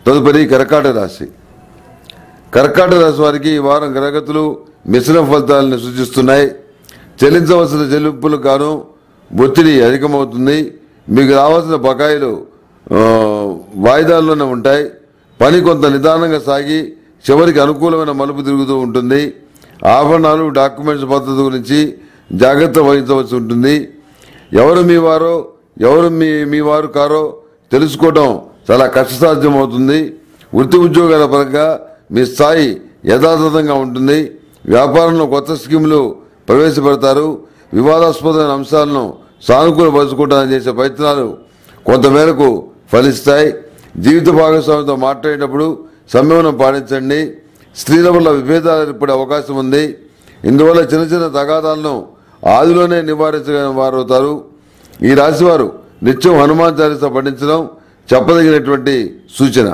తదుపరి కర్కాటక రాశి కర్కాటక రాశి వారికి ఈ వారం గ్రహగతులు మిశ్రమ ఫలితాలను సూచిస్తున్నాయి చెల్లించవలసిన చెల్లింపులకు గాను ఒత్తిడి అధికమవుతుంది మీకు రావాల్సిన బకాయిలు ఆ, వాయిదాల్లోనే ఉంటాయి పని కొంత నిదానంగా సాగి చివరికి అనుకూలమైన మలుపు తిరుగుతూ ఉంటుంది ఆభరణాలు డాక్యుమెంట్స్ పద్ధతి గురించి జాగ్రత్త వహించవలసి ఉంటుంది ఎవరు మీ వారో ఎవరు మీ మీ వారు కారో తెలుసుకోవడం చాలా కష్టసాధ్యం అవుతుంది వృత్తి ఉద్యోగాల పరంగా మీ స్థాయి యథాతథంగా ఉంటుంది వ్యాపారంలో కొత్త స్కీములు ప్రవేశపెడతారు వివాదాస్పదమైన అంశాలను సానుకూలపరచుకోవడానికి చేసే ప్రయత్నాలు కొంతమేరకు ఫలిస్తాయి జీవిత భాగస్వామితో మాట్లాడేటప్పుడు సంయమనం పాటించండి స్త్రీల వల్ల విభేదాలు ఏర్పడే అవకాశం ఉంది ఇందువల్ల చిన్న చిన్న తగాదాలను ఆదిలోనే నివారించగలిగిన వారు అవుతారు ఈ రాశివారు నిత్యం హనుమాన్ చాలీసా పఠించడం చెప్పదగినటువంటి సూచన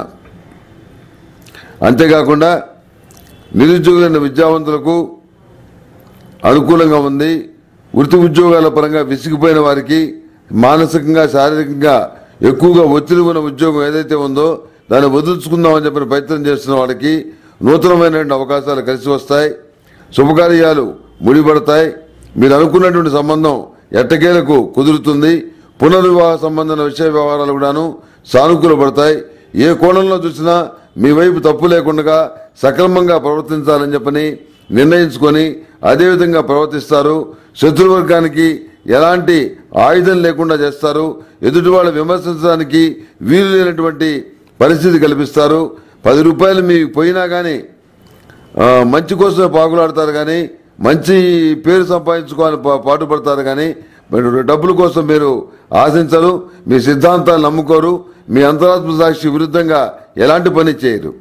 అంతేకాకుండా నిరుద్యోగులైన విద్యావంతులకు అనుకూలంగా ఉంది వృత్తి ఉద్యోగాల పరంగా విసిగిపోయిన వారికి మానసికంగా శారీరకంగా ఎక్కువగా ఒత్తిడి ఉన్న ఉద్యోగం ఏదైతే ఉందో దాన్ని వదులుచుకుందామని చెప్పిన ప్రయత్నం చేస్తున్న వాళ్ళకి నూతనమైనటువంటి అవకాశాలు కలిసి వస్తాయి శుభకార్యాలు ముడిపడతాయి మీరు అనుకున్నటువంటి సంబంధం ఎట్టకేలకు కుదురుతుంది పునర్వివాహ సంబంధమైన విషయ వ్యవహారాలు కూడాను సానుకూలపడతాయి ఏ కోణంలో చూసినా మీ వైపు తప్పు లేకుండా సక్రమంగా ప్రవర్తించాలని చెప్పని నిర్ణయించుకొని అదేవిధంగా ప్రవర్తిస్తారు శత్రువర్గానికి ఎలాంటి ఆయుధం లేకుండా చేస్తారు ఎదుటి వాళ్ళు విమర్శించడానికి వీలు లేనటువంటి పరిస్థితి కల్పిస్తారు పది రూపాయలు మీకు పోయినా కానీ ఆ, మంచి కోసమే పాకులాడతారు కానీ మంచి పేరు సంపాదించుకోవాలని పా- పాటుపడతారు కానీ మీరు డబ్బుల కోసం మీరు ఆశించరు మీ సిద్ధాంతాలు నమ్ముకోరు మీ అంతరాత్మ సాక్షి విరుద్ధంగా ఎలాంటి పని చేయరు